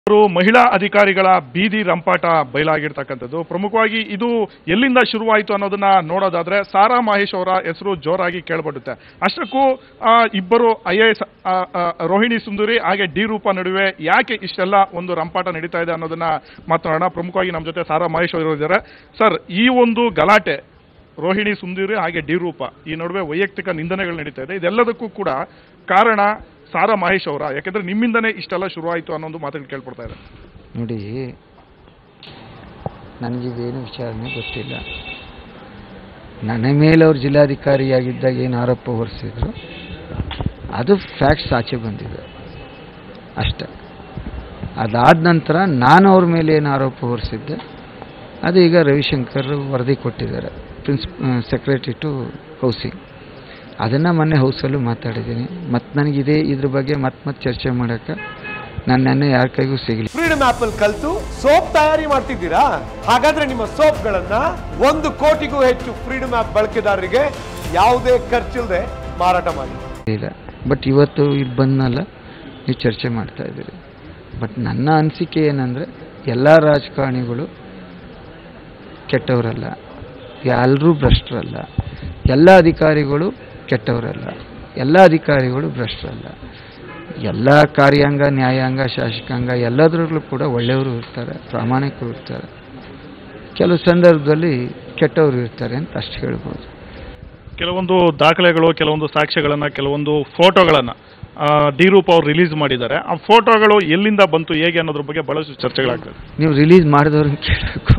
ಅವರು ಮಹಿಳಾ ಅಧಿಕಾರಿಗಳ ಬೀದಿ ರಂಪಾಟ ಬಯಲಾಗಿರ್ತಕ್ಕಂಥದ್ದು ಪ್ರಮುಖವಾಗಿ ಇದು ಎಲ್ಲಿಂದ ಶುರುವಾಯಿತು ಅನ್ನೋದನ್ನ ನೋಡೋದಾದ್ರೆ ಸಾರಾ ಮಹೇಶ್ ಅವರ ಹೆಸರು ಜೋರಾಗಿ ಕೇಳಬಡುತ್ತೆ ಅಷ್ಟಕ್ಕೂ ಆ, ಇಬ್ಬರು I A S Rohini Sundari ಹಾಗೆ ಡಿ ರೂಪ ನಡುವೆ ಯಾಕೆ ಇಷ್ಟೆಲ್ಲ ಒಂದು ರಂಪಾಟ ನಡೀತಾ ಇದೆ ಅನ್ನೋದನ್ನ ಮಾತನಾಡೋಣ ಪ್ರಮುಖವಾಗಿ ನಮ್ಮ ಜೊತೆ ಸಾರಾ ಮಹೇಶ್ ಅವರು ಇದ್ದಾರೆ ಸರ್ ಈ ಒಂದು ಗಲಾಟೆ ರೋಹಿಣಿ ಸುಂದರಿ ಹಾಗೆ ಡಿ ರೂಪ ಈ ನಡುವೆ ವೈಯಕ್ತಿಕ ನಿಂದನೆಗಳು ನಡೀತಾ ಇದೆ ಇದೆಲ್ಲದಕ್ಕೂ ಕೂಡ ಕಾರಣ ಸಾರಾ ಮಹೇಶ್ ಅವರ ಯಾಕಂದ್ರೆ ನಿಮ್ಮಿಂದನೇ ಇಷ್ಟೆಲ್ಲ ಶುರುವಾಯಿತು ಅನ್ನೋ ಒಂದು ಮಾತುಗಳು ಕೇಳ್ಕೊಡ್ತಾ ಇದೆ ನೋಡಿ ನನಗಿದೇನು ವಿಚಾರಣೆ ಗೊತ್ತಿಲ್ಲ ನನ್ನ ಮೇಲೆ ಅವ್ರು ಜಿಲ್ಲಾಧಿಕಾರಿಯಾಗಿದ್ದಾಗ ಏನು ಆರೋಪ ಹೊರಿಸಿದ್ರು ಅದು ಫ್ಯಾಕ್ಟ್ಸ್ ಆಚೆ ಬಂದಿದೆ ಅಷ್ಟೆ ಅದಾದ ನಂತರ ನಾನು ಅವ್ರ ಮೇಲೆ ಏನು ಆರೋಪ ಹೊರಿಸಿದ್ದೆ ಅದು ಈಗ ರವಿಶಂಕರ್ ವರದಿ ಕೊಟ್ಟಿದ್ದಾರೆ ಪ್ರಿನ್ಸಿಪ್ ಸೆಕ್ರೆಟರಿ ಟು ಹೌಸಿಂಗ್ ಅದನ್ನು ಮೊನ್ನೆ ಹೌಸಲ್ಲೂ ಮಾತಾಡಿದ್ದೀನಿ ಮತ್ತು ನನಗಿದೆ ಇದ್ರ ಬಗ್ಗೆ ಮತ್ತೆ ಮತ್ತೆ ಚರ್ಚೆ ಮಾಡೋಕ್ಕೆ ನನ್ನನ್ನು ಯಾರ ಕೈಗೂ ಸಿಗಲಿ ಫ್ರೀಡಮ್ ಆಪ್ ಅಲ್ಲಿ ಕಲ್ತು ಸೋಪ್ ತಯಾರಿ ಮಾಡ್ತಿದ್ದೀರಾ ಹಾಗಾದ್ರೆ ನಿಮ್ಮ ಸೋಪ್ಗಳನ್ನ ಒಂದು ಕೋಟಿಗೂ ಹೆಚ್ಚು ಫ್ರೀಡಮ್ ಆಪ್ ಬಳಕೆದಾರರಿಗೆ ಯಾವುದೇ ಖರ್ಚಿಲ್ಲದೆ ಮಾರಾಟ ಮಾಡಿ ಇಲ್ಲ ಬಟ್ ಇವತ್ತು ಇಲ್ಲಿ ಬಂದನಲ್ಲ ನೀವು ಚರ್ಚೆ ಮಾಡ್ತಾ ಇದ್ದೀರಿ ಬಟ್ ನನ್ನ ಅನಿಸಿಕೆ ಏನಂದರೆ ಎಲ್ಲ ರಾಜಕಾರಣಿಗಳು ಕೆಟ್ಟವರಲ್ಲ ಎಲ್ಲರೂ ಭ್ರಷ್ಟರಲ್ಲ ಎಲ್ಲ ಅಧಿಕಾರಿಗಳು ಕೆಟ್ಟವರಲ್ಲ ಎಲ್ಲ ಅಧಿಕಾರಿಗಳು ಭ್ರಷ್ಟರಲ್ಲ ಎಲ್ಲ ಕಾರ್ಯಾಂಗ ನ್ಯಾಯಾಂಗ ಶಾಸಕಾಂಗ ಎಲ್ಲದರಲ್ಲೂ ಕೂಡ ಒಳ್ಳೆಯವರು ಇರ್ತಾರೆ ಪ್ರಾಮಾಣಿಕರು ಇರ್ತಾರೆ ಕೆಲವು ಸಂದರ್ಭದಲ್ಲಿ ಕೆಟ್ಟವರು ಇರ್ತಾರೆ ಅಂತ ಅಷ್ಟು ಹೇಳ್ಬೋದು ಕೆಲವೊಂದು ದಾಖಲೆಗಳು ಕೆಲವೊಂದು ಸಾಕ್ಷ್ಯಗಳನ್ನ ಕೆಲವೊಂದು ಫೋಟೋಗಳನ್ನ ಆ, ಡಿ ರೂಪ ಅವ್ರು ರಿಲೀಸ್ ಮಾಡಿದ್ದಾರೆ ಆ ಫೋಟೋಗಳು ಎಲ್ಲಿಂದ ಬಂತು ಹೇಗೆ ಅನ್ನೋದ್ರ ಬಗ್ಗೆ ಬಹಳಷ್ಟು ಚರ್ಚೆಗಳಾಗ್ತದೆ ನೀವು ರಿಲೀಸ್ ಮಾಡಿದವ್ರನ್ನ ಕೇಳಬೇಕು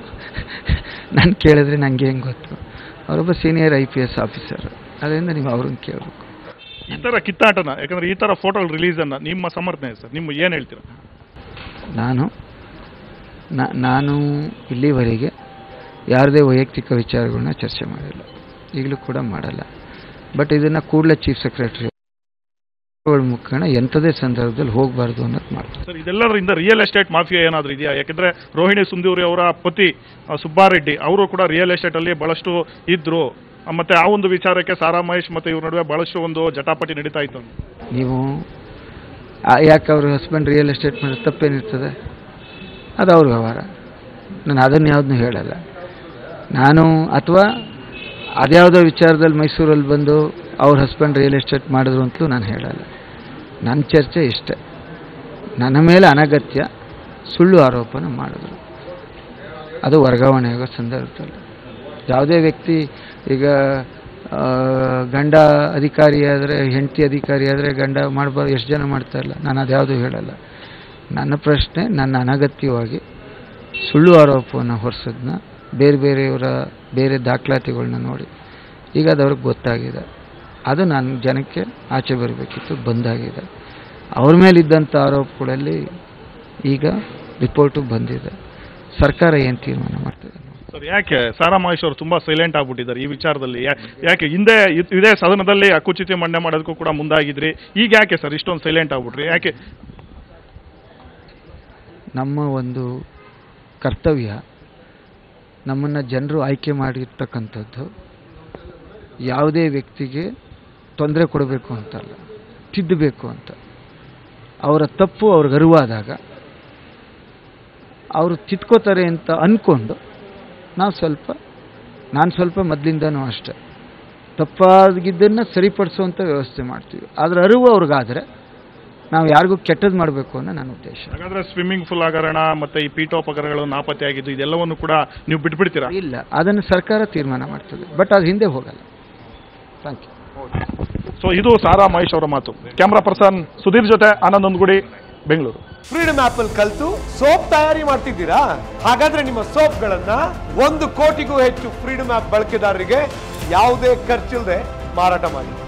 ನಾನು ಕೇಳಿದ್ರೆ ನನಗೆ ಹೆಂಗೆ ಗೊತ್ತು ಅವರೊಬ್ಬ senior I P S officer ಅದರಿಂದ ನೀವು ಅವ್ರನ್ನ ಕೇಳಬೇಕು ಈ ತರ ಕಿತ್ತಾಟನ ಯಾಕಂದ್ರೆ ಈ ತರ ಫೋಟೋಗಳು ರಿಲೀಸ್ ಅನ್ನ ನಿಮ್ಮ ಸಮರ್ಥನೆ ಸರ್ ನಿಮ್ಮ ಏನ್ ಹೇಳ್ತೀರಾ ನಾನು ನಾ- ನಾನು ಇಲ್ಲಿವರೆಗೆ ಯಾರದೇ ವೈಯಕ್ತಿಕ ವಿಚಾರಗಳನ್ನ ಚರ್ಚೆ ಮಾಡಿಲ್ಲ ಈಗಲೂ ಕೂಡ ಮಾಡಲ್ಲ ಬಟ್ ಇದನ್ನು ಕೂಡಲೇ ಚೀಫ್ ಸೆಕ್ರೆಟರಿ ಮುಖಾಂತರ ಎಂಥದೇ ಸಂದರ್ಭದಲ್ಲಿ ಹೋಗಬಾರ್ದು ಅನ್ನೋದು ಮಾಡ್ತಾರೆ ಸರ್ ಇದೆಲ್ಲದರಿಂದ ರಿಯಲ್ ಎಸ್ಟೇಟ್ ಮಾಫಿಯಾ ಏನಾದರೂ ಇದೆಯಾ ಯಾಕಂದ್ರೆ ರೋಹಿಣಿ ಸುಂದೂರಿ ಅವರ ಪತಿ ಆ, ಸುಬ್ಬಾರೆಡ್ಡಿ ಅವರು ಕೂಡ ರಿಯಲ್ ಎಸ್ಟೇಟ್ ಅಲ್ಲಿ ಬಹಳಷ್ಟು ಇದ್ರು ಆ, ಮತ್ತೆ ಆ ಒಂದು ವಿಚಾರಕ್ಕೆ ಸಾರಾ ಮಹೇಶ್ ಮತ್ತೆ ಇವ್ರ ನಡುವೆ ಬಹಳಷ್ಟು ಒಂದು ಜಟಾಪಟಿ ನಡೀತಾ ಇತ್ತು ನೀವು ಆ, ಯಾಕೆ ಅವ್ರ ಹಸ್ಬೆಂಡ್ ರಿಯಲ್ ಎಸ್ಟೇಟ್ ಮೇಲೆ ತಪ್ಪೇನಿರ್ತದೆ ಅದು ಅವ್ರ ವ್ಯವಹಾರ ನಾನು ಅದನ್ನು ಯಾವುದನ್ನೂ ಹೇಳಲ್ಲ ನಾನು ಅಥವಾ ಅದ್ಯಾವುದೋ ವಿಚಾರದಲ್ಲಿ ಮೈಸೂರಲ್ಲಿ ಬಂದು ಅವ್ರ ಹಸ್ಬೆಂಡ್ ರಿಯಲ್ ಎಸ್ಟೇಟ್ ಮಾಡಿದ್ರು ಅಂತಲೂ ನಾನು ಹೇಳಲ್ಲ ನನ್ನ ಚರ್ಚೆ ಇಷ್ಟೇ ನನ್ನ ಮೇಲೆ ಅನಗತ್ಯ ಸುಳ್ಳು ಆರೋಪನ ಮಾಡಿದ್ರು ಅದು ವರ್ಗಾವಣೆ ಆಗೋ ಸಂದರ್ಭದಲ್ಲಿ ಯಾವುದೇ ವ್ಯಕ್ತಿ ಈಗ ಆ, ಗಂಡ ಅಧಿಕಾರಿ ಆದರೆ ಹೆಂಡತಿ ಅಧಿಕಾರಿ ಆದರೆ ಗಂಡ ಮಾಡಬಾರ್ದು ಎಷ್ಟು ಜನ ಮಾಡ್ತಾ ಇಲ್ಲ ನಾನು ಅದ್ಯಾವುದೂ ಹೇಳಲ್ಲ ನನ್ನ ಪ್ರಶ್ನೆ ನನ್ನ ಅನಗತ್ಯವಾಗಿ ಸುಳ್ಳು ಆರೋಪವನ್ನು ಹೊರಿಸೋದನ್ನ ಬೇರೆ ಬೇರೆಯವರ ಬೇರೆ ದಾಖಲಾತಿಗಳನ್ನ ನೋಡಿ ಈಗ ಅದು ಅವ್ರಿಗೆ ಗೊತ್ತಾಗಿದೆ ಅದು ನಾನು ಜನಕ್ಕೆ ಆಚೆ ಬರಬೇಕಿತ್ತು ಬಂದಾಗಿದೆ ಅವ್ರ ಮೇಲಿದ್ದಂಥ ಆರೋಪಗಳಲ್ಲಿ ಈಗ ರಿಪೋರ್ಟು ಬಂದಿದೆ ಸರ್ಕಾರ ಏನು ತೀರ್ಮಾನ ಮಾಡ್ತದೆ ನೋಡಿ. ಸರ್ ಯಾಕೆ ಸಾರಾ ಮಹೇಶ್ ಅವರು ತುಂಬಾ ಸೈಲೆಂಟ್ ಆಗ್ಬಿಟ್ಟಿದ್ದಾರೆ ಈ ವಿಚಾರದಲ್ಲಿ ಯಾ- ಯಾಕೆ ಹಿಂದೆ ಇದ್- ಇದೇ ಸದನದಲ್ಲಿ ಅಕ್ಕುಚಿತಿ ಮಂಡನೆ ಮಾಡೋದಕ್ಕೂ ಕೂಡ ಮುಂದಾಗಿದ್ರಿ ಈಗ ಯಾಕೆ ಸರ್ ಇಷ್ಟೊಂದು ಸೈಲೆಂಟ್ ಆಗ್ಬಿಟ್ರಿ ಯಾಕೆ ನಮ್ಮ ಒಂದು ಕರ್ತವ್ಯ ನಮ್ಮನ್ನು ಜನರು ಆಯ್ಕೆ ಮಾಡಿರ್ತಕ್ಕಂಥದ್ದು ಯಾವುದೇ ವ್ಯಕ್ತಿಗೆ ತೊಂದರೆ ಕೊಡಬೇಕು ಅಂತಲ್ಲ ತಿದ್ದಬೇಕು ಅಂತ ಅವರ ತಪ್ಪು ಅವ್ರಿಗೆ ಅರಿವಾದಾಗ ಅವರು ತಿದ್ಕೋತಾರೆ ಅಂತ ಅಂದ್ಕೊಂಡು ನಾವು ಸ್ವಲ್ಪ ನಾನು ಸ್ವಲ್ಪ ಮೊದಲಿಂದನೂ ಅಷ್ಟೆ ತಪ್ಪಾಗಿದ್ದನ್ನು ಸರಿಪಡಿಸುವಂಥ ವ್ಯವಸ್ಥೆ ಮಾಡ್ತೀವಿ ಅದರ ಅರಿವು ಅವ್ರಿಗಾದರೆ ನಾವು ಯಾರಿಗೂ ಕೆಟ್ಟದ್ದು ಮಾಡಬೇಕು ಅನ್ನೋ ನನ್ನ ಉದ್ದೇಶ ಹಾಗಾದ್ರೆ ಸ್ವಿಮ್ಮಿಂಗ್ ಫೂಲ್ ಹಗರಣ ಮತ್ತೆ ಈ ಪೀಠೋಪಕರಣಗಳು ನಾಪತ್ತೆ ಆಗಿದ್ದು ಇದೆಲ್ಲವನ್ನು ಕೂಡ ನೀವು ಬಿಟ್ಬಿಡ್ತೀರಾ ಇಲ್ಲ ಅದನ್ನು ಸರ್ಕಾರ ತೀರ್ಮಾನ ಮಾಡ್ತದೆ ಬಟ್ ಅದು ಹಿಂದೆ ಹೋಗಲ್ಲ ಥ್ಯಾಂಕ್ ಯು ಸೊ ಇದು ಸಾರಾ ಮಹೇಶ್ ಅವರ ಮಾತು ಕ್ಯಾಮ್ರಾ ಪರ್ಸನ್ ಸುಧೀರ್ ಜೊತೆ ಆನಂದ್ ಒಂದ್ಗುಡಿ ಬೆಂಗಳೂರು ಫ್ರೀಡಮ್ ಆಪ್ ಅಲ್ಲಿ ಕಲ್ತು ಸೋಪ್ ತಯಾರಿ ಮಾಡ್ತಿದ್ದೀರಾ ಹಾಗಾದ್ರೆ ನಿಮ್ಮ ಸೋಪ್ಗಳನ್ನ ಒಂದು ಕೋಟಿಗೂ ಹೆಚ್ಚು ಫ್ರೀಡಮ್ ಆಪ್ ಬಳಕೆದಾರರಿಗೆ ಯಾವುದೇ ಖರ್ಚಿಲ್ಲದೆ ಮಾರಾಟ ಮಾಡಿ